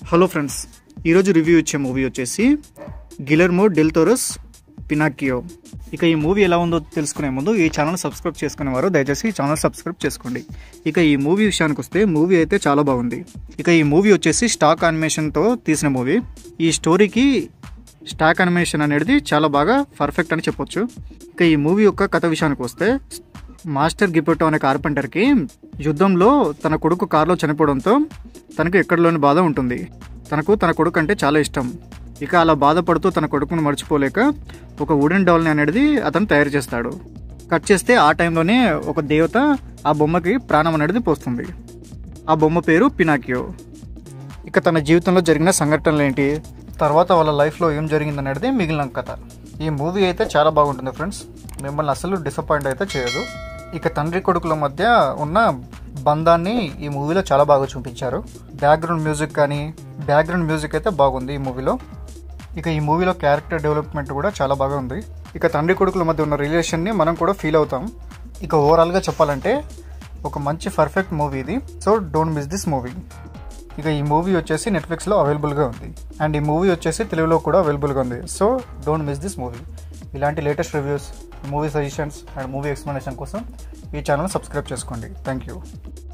hello friends ఈరోజు review ఇచ్చే movie వచ్చేసి గిలర్మో డెల్ టోరస్ పినాకియో ఇక ఈ మూవీ ఎలా ఉందో తెలుసుకునే ముందు ఈ ఛానల్ సబ్స్క్రైబ్ చేసుకునేవారు దయచేసి ఈ ఛానల్ సబ్స్క్రైబ్ చేసుకోండి ఇక ఈ మూవీ విషయానికి వస్తే మూవీ అయితే చాలా బాగుంది ఇక ఈ మూవీ వచ్చేసి స్టాక్ యానిమేషన్తో తీసిన మూవీ ఈ స్టోరీకి స్టాక్ యానిమేషన్ అనేది చాలా బాగా పర్ఫెక్ట్ అని చెప్పొచ్చు ఇక ఈ మూవీ యొక్క కథ విషయానికి వస్తే మాస్టర్ గిపెట్టో అనే కార్పెంటర్కి యుద్ధంలో తన కొడుకు కారులో చనిపోవడంతో తనకు ఎక్కడలోని బాధ ఉంటుంది తనకు తన కొడుకు అంటే చాలా ఇష్టం ఇక అలా బాధపడుతూ తన కొడుకును మర్చిపోలేక ఒక వుడెన్ డాల్ని అనేది అతను తయారు చేస్తాడు కట్ చేస్తే ఆ టైంలోనే ఒక దేవత ఆ బొమ్మకి ప్రాణం అనేది పోస్తుంది ఆ బొమ్మ పేరు పినాకియో ఇక తన జీవితంలో జరిగిన సంఘటనలు ఏంటి తర్వాత వాళ్ళ లైఫ్లో ఏం జరిగింది అనేది మిగిలిన కథ ఈ మూవీ అయితే చాలా బాగుంటుంది ఫ్రెండ్స్ మిమ్మల్ని అసలు డిసప్పాయింట్ అయితే చేయదు ఇక తండ్రి కొడుకుల మధ్య ఉన్న బంధాన్ని ఈ మూవీలో చాలా బాగా చూపించారు బ్యాక్గ్రౌండ్ మ్యూజిక్ కానీ బ్యాక్గ్రౌండ్ మ్యూజిక్ అయితే బాగుంది ఈ మూవీలో ఇక ఈ మూవీలో క్యారెక్టర్ డెవలప్మెంట్ కూడా చాలా బాగా ఉంది ఇక తండ్రి కొడుకుల మధ్య ఉన్న రిలేషన్ని మనం కూడా ఫీల్ అవుతాం ఇక ఓవరాల్గా చెప్పాలంటే ఒక మంచి పర్ఫెక్ట్ మూవీ ఇది so don't miss this movie ఇక ఈ మూవీ వచ్చేసి నెట్ఫ్లిక్స్లో అవైలబుల్గా ఉంది అండ్ ఈ మూవీ వచ్చేసి తెలుగులో కూడా అవైలబుల్గా ఉంది so don't miss this movie ఇలాంటి latest reviews movie suggestions and movie explanation కోసం ఈ ఛానల్ సబ్స్క్రైబ్ చేసుకోండి థ్యాంక్ యూ